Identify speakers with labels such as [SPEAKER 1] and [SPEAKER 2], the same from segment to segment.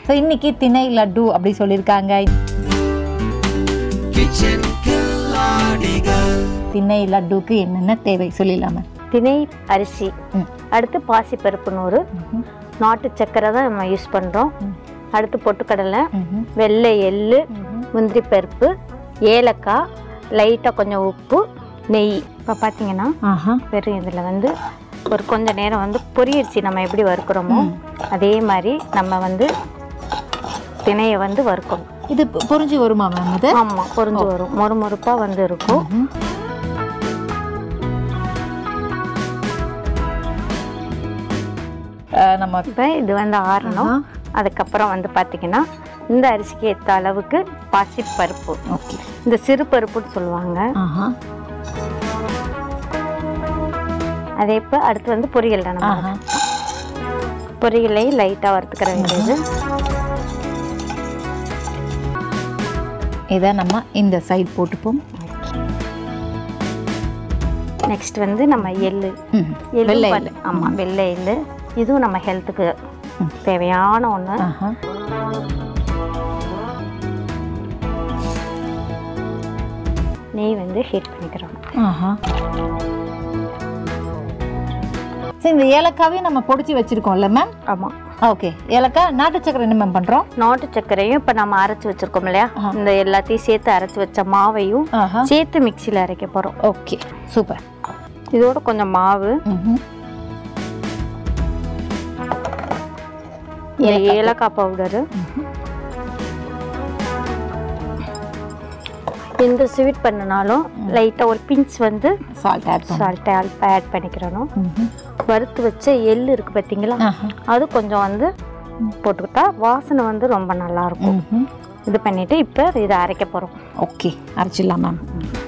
[SPEAKER 1] So இன்னைக்கு திணை லட்டு அப்படி சொல்லியிருக்காங்க
[SPEAKER 2] கிச்சன் கில்லாடிகள்
[SPEAKER 1] திணை லட்டுக்கு என்னென்ன தேவை சொல்லிடலாமா
[SPEAKER 3] திணை அரிசி
[SPEAKER 1] ம்.
[SPEAKER 3] அடுத்து பாசிப்பருப்பு நூறு
[SPEAKER 1] ம்ஹும்.
[SPEAKER 3] நாட்டு சக்கரை தான் நம்ம யூஸ் பண்ணுறோம்
[SPEAKER 1] ம்.
[SPEAKER 3] அடுத்து பொட்டுக்கடலை
[SPEAKER 1] ம்ஹும்.
[SPEAKER 3] வெள்ளை எள்ளு
[SPEAKER 1] ம்ஹும்.
[SPEAKER 3] முந்திரி பருப்பு ஏலக்காய் லைட்டாக கொஞ்சம் உப்பு நெய் இப்போ பார்த்தீங்கன்னா
[SPEAKER 1] ஆஹா
[SPEAKER 3] வெறும் இதில் வந்து ஒரு கொஞ்ச நேரம் வந்து பொரியரிசி நம்ம எப்படி வறுக்கிறோமோ அதே மாதிரி நம்ம வந்து திணையை வந்து வறுக்கணும்
[SPEAKER 1] இது பொ- பொரிஞ்சு வருமா மேம் இது
[SPEAKER 3] ஆமாம் பொரிஞ்சு வரும் மொறு மொறுப்பாக வந்து இருக்கும்
[SPEAKER 1] ம்ஹும். அஹ் நம்ம
[SPEAKER 3] இப்போ இது வந்து ஆறணும்
[SPEAKER 1] ஆஹா.
[SPEAKER 3] அதுக்கப்புறம் வந்து பார்த்தீங்கன்னா இந்த அரிசிக்கு ஏற்ற அளவுக்கு பாசிப்பருப்பு
[SPEAKER 1] ஓகே
[SPEAKER 3] இந்த சிறு பருப்புன்னு சொல்லுவாங்க
[SPEAKER 1] ஆஹா
[SPEAKER 3] அதே இப்போ அடுத்து வந்து பொரியல் தான் நம்ம
[SPEAKER 1] ஆஹா
[SPEAKER 3] பொரியலையும் லைட்டாக வறுத்துக்கிற வேண்டியது
[SPEAKER 1] இதை நம்ம இந்த சைடு போட்டுப்போம்
[SPEAKER 3] நெக்ஸ்ட் வந்து நம்ம எள்ளு
[SPEAKER 1] ம்.
[SPEAKER 3] எள்ளு
[SPEAKER 1] வெள்ளை
[SPEAKER 3] பாத்-
[SPEAKER 1] எள்ளு.
[SPEAKER 3] ஆமா வெள்ளை எள்ளு இதுவும் நம்ம ஹெல்த்துக்கு தேவையான ஒன்று
[SPEAKER 1] ஆஹா
[SPEAKER 3] நெய் வந்து ஹீட் பண்ணிக்கிறோம்
[SPEAKER 1] ஆஹா சரி இந்த ஏலக்காவையும் நம்ம பொடிச்சு வச்சிருக்கோம்ல மேம்
[SPEAKER 3] ஆமாம்
[SPEAKER 1] ஓகே ஏலக்காய் நாட்டு சக்கரை என்ன மேம் பண்ணுறோம்
[SPEAKER 3] நாட்டு சர்க்கரையும் இப்போ நம்ம அரைச்சி வச்சிருக்கோம் இல்லையா இந்த எல்லாத்தையும் சேர்த்து அரைச்சி வச்ச மாவையும்
[SPEAKER 1] ஆஹா
[SPEAKER 3] சேர்த்து மிக்சியில் அரைக்க போகிறோம்
[SPEAKER 1] ஓகே சூப்பர்
[SPEAKER 3] இதோட கொஞ்சம் மாவு
[SPEAKER 1] ம்ஹும்.
[SPEAKER 3] இந்த ஏலக்காய் பவுடரு எந்த ஸ்வீட் பண்ணினாலும் லைட்டாக ஒரு பிஞ்ச் வந்து
[SPEAKER 1] சால்ட் ஆட் பண்ண
[SPEAKER 3] சால்ட் ஆட் பண்ணிக்கிறணும் வறுத்து வச்ச எள்ளு இருக்கு பார்த்தீங்களா
[SPEAKER 1] ஆஹா
[SPEAKER 3] அது கொஞ்சம் வந்து போட்டுக்கிட்டா வாசனை வந்து ரொம்ப நல்லா இருக்கும்
[SPEAKER 1] ம்ஹும்.
[SPEAKER 3] இது பண்ணிட்டு இப்போ இதை அரைக்க போகிறோம்
[SPEAKER 1] ஓகே அரைச்சிடலாம் மேம்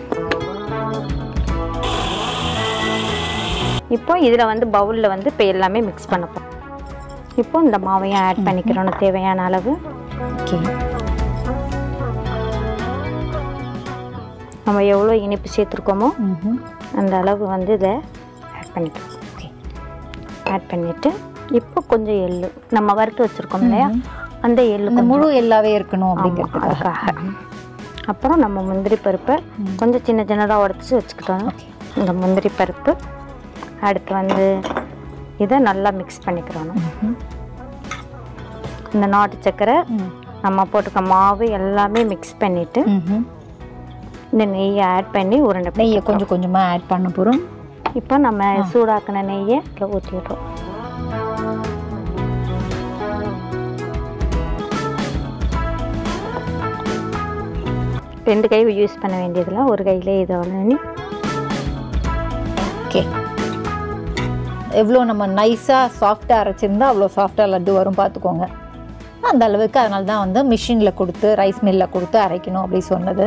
[SPEAKER 3] இப்போ இதில் வந்து பவுலில் வந்து இப்போ எல்லாமே மிக்ஸ் பண்ண போகிறோம் இப்போ இந்த மாவையும் ஆட் பண்ணிக்கிறோம் தேவையான அளவு
[SPEAKER 1] ஓகே
[SPEAKER 3] நம்ம எவ்வளோ இனிப்பு சேர்த்துருக்கோமோ
[SPEAKER 1] ம்ஹும்.
[SPEAKER 3] அந்த அளவு வந்து இதை ஆட் பண்ணிக்கிறோம்
[SPEAKER 1] ஓகே
[SPEAKER 3] ஆட் பண்ணிவிட்டு இப்போ கொஞ்சம் எள்ளு நம்ம வறுத்து வச்சுருக்கோம் இல்லையா அந்த எள்ளு
[SPEAKER 1] இந்த
[SPEAKER 3] கொஞ்சம்
[SPEAKER 1] முழு எல்லாவே இருக்கணும்
[SPEAKER 3] ஆமா,
[SPEAKER 1] அப்படிங்கிறதுக்காக
[SPEAKER 3] அதுக்காக அப்புறம் நம்ம முந்திரி பருப்பை கொஞ்சம் சின்ன சின்னதாக உடச்சி வச்சுக்கிட்டோம்
[SPEAKER 1] ஓகே
[SPEAKER 3] இந்த முந்திரி பருப்பு அடுத்து வந்து இதை நல்லா மிக்ஸ் பண்ணிக்கிறோம்
[SPEAKER 1] ம்ஹும்.
[SPEAKER 3] இந்த நாட்டு சக்கரை
[SPEAKER 1] ம்.
[SPEAKER 3] நம்ம போட்டுக்க மாவு எல்லாமே மிக்ஸ் பண்ணிவிட்டு
[SPEAKER 1] ம்ஹும்.
[SPEAKER 3] இந்த நெய்யை ஆட் பண்ணி உருண்டை
[SPEAKER 1] நெய்யை கொஞ்சம் கொஞ்சமாக ஆட் பண்ண போகிறோம்
[SPEAKER 3] இப்போ நம்ம சூடாக்கின நெய்யை இதில் ஊற்றிடுறோம் ரெண்டு கை யூஸ் பண்ண வேண்டியதில்ல ஒரு கையிலே இதை பண்ணி
[SPEAKER 1] ஓகே எவ்வளோ நம்ம நைஸாக சாஃப்டாக அரைச்சிருந்தா அவ்வளோ சாஃப்டாக லட்டு வரும் பார்த்துக்கோங்க அந்த அளவுக்கு அதனால தான் வந்து மிஷினில் கொடுத்து ரைஸ் மில்லில் கொடுத்து அரைக்கணும் அப்படி சொன்னது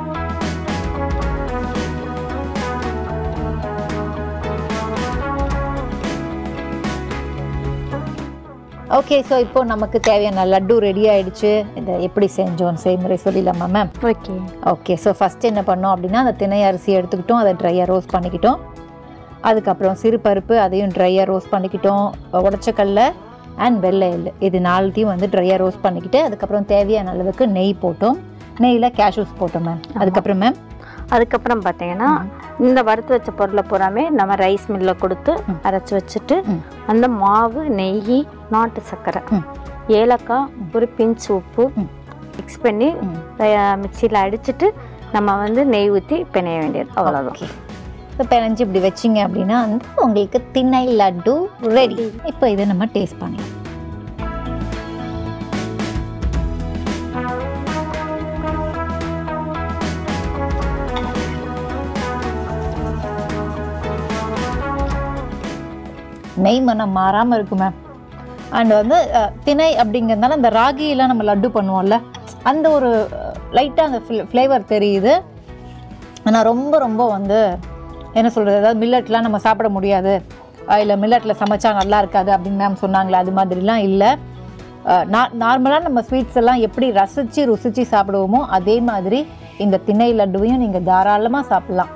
[SPEAKER 1] ஓகே ஸோ இப்போ நமக்கு தேவையான லட்டு ரெடி ஆயிடுச்சு இதை எப்படி செஞ்சோம் செய்முறை சொல்லிடலாமா ma'am
[SPEAKER 3] okay
[SPEAKER 1] okay so first என்ன பண்ணோம் அப்படின்னா அந்த திணை அரிசி எடுத்துக்கிட்டோம் அதை ட்ரையாக ரோஸ்ட் பண்ணிக்கிட்டோம் அதுக்கப்புறம் சிறு பருப்பு அதையும் ட்ரையாக ரோஸ்ட் பண்ணிக்கிட்டோம் உடச்சக்கல்ல அண்ட் வெள்ளை எள்ளு இது நாலுத்தையும் வந்து ட்ரையாக ரோஸ்ட் பண்ணிக்கிட்டு அதுக்கப்புறம் தேவையான அளவுக்கு நெய் போட்டோம் நெய்யில் கேஷ்யூஸ் போட்டோம் மேம் அதுக்கப்புறம் மேம்
[SPEAKER 3] அதுக்கப்புறம் பார்த்தீங்கன்னா இந்த வறுத்து வச்ச பொருளை பூராமே நம்ம ரைஸ் மில்லில் கொடுத்து அரைச்சி வச்சுட்டு
[SPEAKER 1] ம்.
[SPEAKER 3] அந்த மாவு நெய் நாட்டு சர்க்கரை
[SPEAKER 1] ம்.
[SPEAKER 3] ஏலக்காய் ஒரு பிஞ்ச் உப்பு
[SPEAKER 1] ம்.
[SPEAKER 3] மிக்ஸ் பண்ணி
[SPEAKER 1] ம்.
[SPEAKER 3] மிக்சியில் அடிச்சிட்டு நம்ம வந்து நெய் ஊற்றி பிணைய வேண்டியது அவ்வளோதான்
[SPEAKER 1] ஓகே இப்போ பிணைஞ்சு இப்படி வச்சிங்க அப்படின்னா வந்து உங்களுக்கு திணை லட்டு ரெடி இப்போ இதை நம்ம டேஸ்ட் பண்ணலாம் நெய் மனம் மாறாமல் இருக்கு மேம் அண்ட் வந்து அஹ், திணை அப்படிங்கிறதுனால அந்த ராகியெல்லாம் நம்ம லட்டு பண்ணுவோம்ல அந்த ஒரு லைட்டாக அந்த ஃப்ளேவர் தெரியுது ஆனால் ரொம்ப ரொம்ப வந்து என்ன சொல்கிறது அதாவது மில்லட்லாம் நம்ம சாப்பிட முடியாது இல்லை மில்லட்டில் சமைச்சா நல்லா இருக்காது அப்படின்னு மேம் சொன்னாங்களே அது மாதிரிலாம் இல்லை நார்மலாக நம்ம ஸ்வீட்ஸ் எல்லாம் எப்படி ரசித்து ருசித்து சாப்பிடுவோமோ அதே மாதிரி இந்த திணை லட்டுவையும் நீங்கள் தாராளமாக சாப்பிட்லாம்